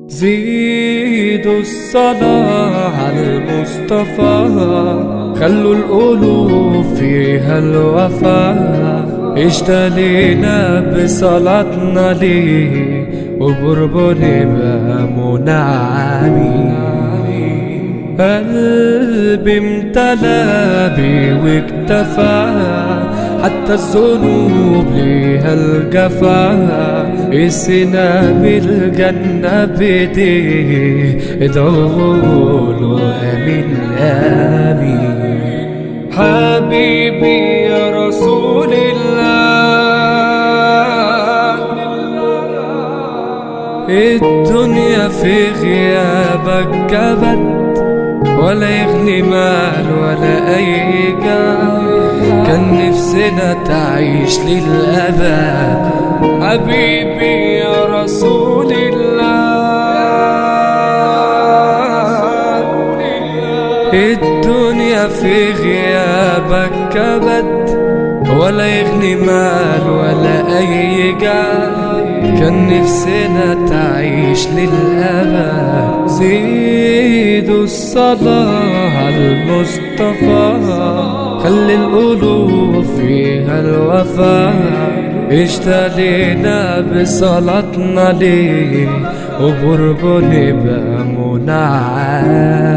زيدوا الصلاة على المصطفى خلوا القلوب فيها الوفاء اشتلينا بصلاتنا ليه وبربنا بقى منعمين قلبي امتلى بيه واكتفى حتى الذنوب ليها الجفا قسنا بالجنة بيديه ادعوا له امين امين حبيبي يا رسول الله الدنيا في غيابك كبت ولا يغني مال ولا أي جاه كان نفسنا تعيش للأبد حبيبي يا رسول الله الدنيا في غيابك كبد ولا يغني مال ولا أي جاه كان نفسنا تعيش للأبد زيدوا الصلاة على المصطفى خلي القلوب فيها الوفاء اشترينا بصلاتنا ليه وبربه نبقى منعم